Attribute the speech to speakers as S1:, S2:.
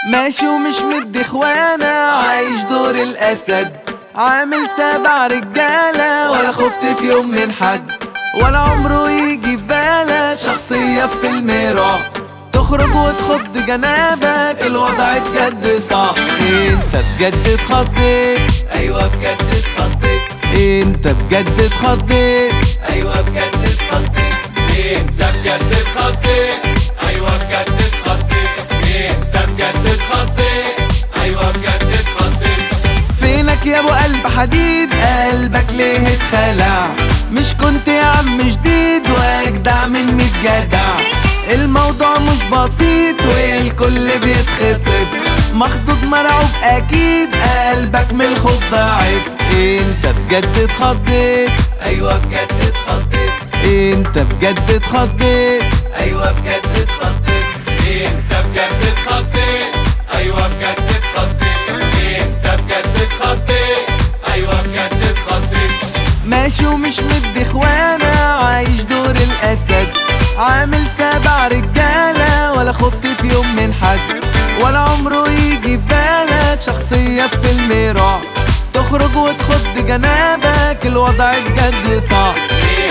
S1: ماشي ومش مدي اخوانا عايش دور الاسد عامل سبع رجالة ولا خفت في يوم من حد ولا عمره يجي في بالك شخصية في المراع تخرج وتخض جنابك الوضع اتجد صعب انت بجد اتخضيت ايوه بجد اتخضيت انت بجد اتخضيت ايوه بجد اتخضيت
S2: انت بجد اتخضيت ايوه بجد اتخضيت انت بجد اتخضيت ايوه بجد اتخضيت
S1: فينك يا ابو قلب حديد قلبك ليه اتخلع مش كنت يا عم جديد واجدع من ميت جدع الموضوع مش بسيط والكل بيتخطف مخضوض مرعوب اكيد قلبك من الخوف ضعيف انت بجد اتخضيت ايوه بجد اتخضيت انت بجد اتخضيت ايوه بجد اتخضيت
S2: انت بجد اتخضيت ايوه بجد اتخضيت انت بجد اتخضيت ايوه بجد اتخضيت
S1: ماشي ومش مدي اخوانا عايش دور الاسد عامل سبع رجالة ولا خفت في يوم من حد ولا عمره يجي في بالك شخصية في المراع تخرج وتخض جنابك الوضع بجد صعب